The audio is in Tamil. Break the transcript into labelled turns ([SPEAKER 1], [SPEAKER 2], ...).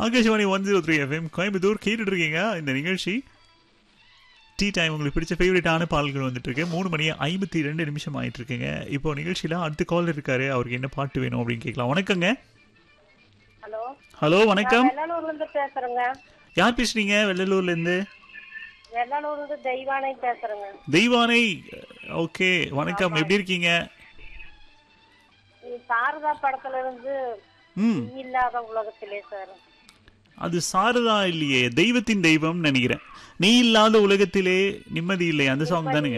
[SPEAKER 1] Akashvani one zero three FM Coimbatore கேட்டுட்டு இருக்கீங்க இந்த நிகழ்ச்சி டீ டைம் உங்களுக்கு பிடிச்ச ஃபேவரட்டான பாடல்கள் வந்துட்டு இருக்கு மூணு மணி ஐம்பத்தி ரெண்டு நிமிஷம் ஆயிட்டு இருக்குங்க இப்போ நிகழ்ச்சியில அடுத்த கால் இருக்காரு அவருக்கு என்ன பாட்டு வேணும் அப்படின்னு கேட்கலாம் வணக்கங்க
[SPEAKER 2] ஹலோ
[SPEAKER 1] ஹலோ வணக்கம்
[SPEAKER 2] வெள்ளலூர்ல இருந்து பேசுறேங்க
[SPEAKER 1] யார் பேசுறீங்க வெள்ளலூர்ல இருந்து
[SPEAKER 2] வெள்ளலூர்ல இருந்து தெய்வானை பேசுறேங்க
[SPEAKER 1] தெய்வானை ஓகே வணக்கம் எப்படி இருக்கீங்க
[SPEAKER 2] இது சாரதா படத்துல இருந்து
[SPEAKER 1] ம்
[SPEAKER 2] நீ இல்லாத உலகத்திலே சார்
[SPEAKER 1] அது சாரதா இல்லையே தெய்வத்தின் தெய்வம் நினைக்கிறேன் நீ இல்லாத உலகத்திலே நிம்மதி இல்லை அந்த சாங் தானுங்க